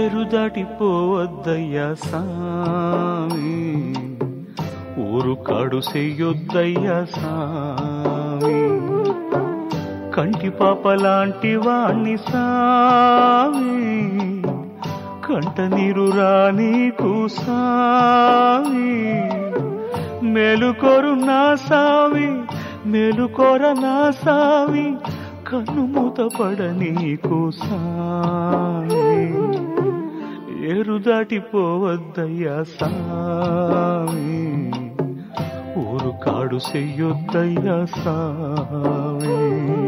ఏరు దాటిపోవద్దయ్యా సామి ఊరు కాడు చెయ్యొద్దయ్యా సామి కంటి పాప లాంటి వాణ్ణి సామి కంట నీరు రానీకు సామి మేలుకోరు నా సామి మేలుకోర నా సామి కన్ను మూతపడ నీకు సామి ఏరు దాటిపోవద్దయ్యా సామి ఊరు కాడు చెయ్యొద్దయ్యా సామి